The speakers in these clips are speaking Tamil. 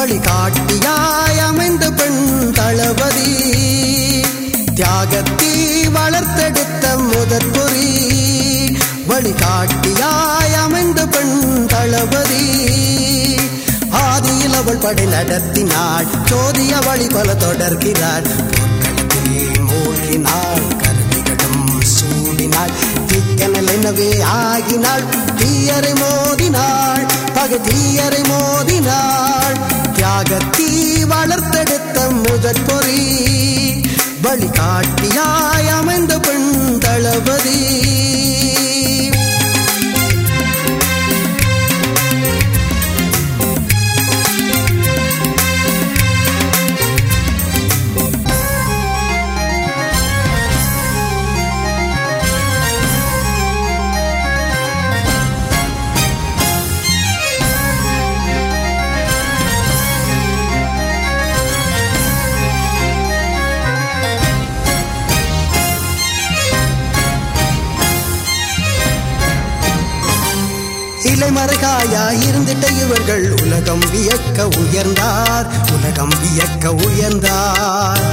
வழிகாட்டியாய் அமைந்த பெண் தளபதி தியாகத்தீ வளர்த்தெடுத்த முதற் பொறி வழிகாட்டியாய் அமைந்த பெண் தளபதி ஆதியில் அவள் படை நடத்தினாள் சோதிய வழி பல தொடர்கிறாள் போர்க்களத்தில் மூழ்கினாள் கருவிகளும் சூடினாள் திக்கனல் எனவே ஆகினாள் தீயரை மோதினாள் பகை தீயரை மோதினாள் தியாகத்தீ வளர்த்தெடுத்த முதற் பொறி வழிகாட்டியாய் அமைந்த பெண் தளபதி இலைமறைகாயா இருந்திட்ட இவர்கள் உலகம் வியக்க உயர்ந்தார் உலகம் வியக்க உயர்ந்தார்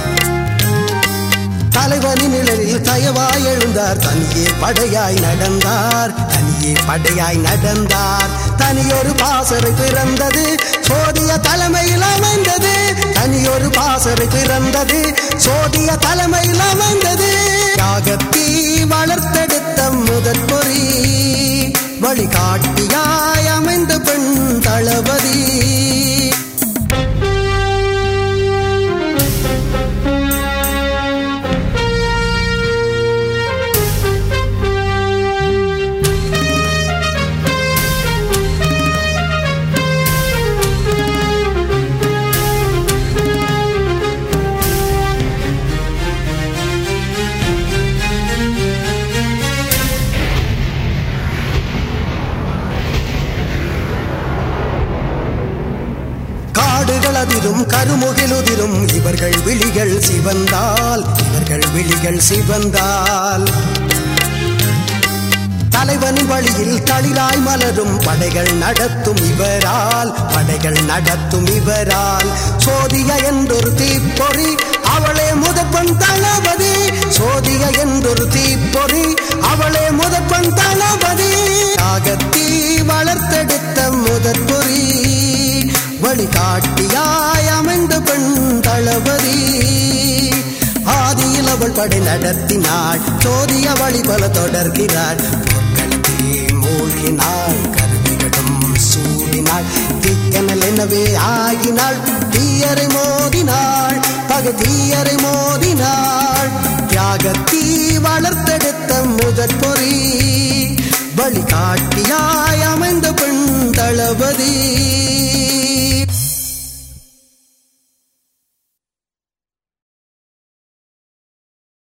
தலைவனின் நிழலில் தயவாய் எழுந்தார் தனியே படையாய் நடந்தார் தனியே படையாய் நடந்தார் தனியொரு பாசறை பிறந்தது சோதிய தலைமையில் அமைந்தது தனியொரு பாசறை பிறந்தது சோதிய தலைமையில் அமைந்தது யாகத்தீ வளர்த்தெடுத்த முதற் பொறி வழிகாட்டியாய் அமைந்த பெண் தளபதி காடுகள் அதிரும் கருமுகிலுதிரும் இவர்கள் விழிகள் சிவந்தால் இவர்கள் விழிகள் சிவந்தால் தலைவனின் வழியில் தளிராய் மலரும் படைகள் நடத்தும் இவரால் படைகள் நடத்தும் இவரால் சோதிய என்றொரு தீப்பொறி அவளே முதற்பன் தளபதி சோதிய என்றொரு தீப்பொறி அவளே முதற்பன் தளபதி யாகத்தீ வளர்த்தெடுத்த முதற் பொறி வழிகாட்டியாய் அமைந்த பெண் தளபதி ஆதியில் அவள் படை நடத்தினாள் சோதிய வழி பல தொடர்கிறாள் போர்க்களத்தில் மூழ்கினாள் கருவிகளும் சூடினாள் திக்கனல் எனவே ஆகினாள் தீயரை மோதினாள் பகை தீயரை மோதினாள் தியாகத்தீ வளர்த்தெடுத்த முதற் பொறி வழிகாட்டியாய் அமைந்த பெண் தளபதி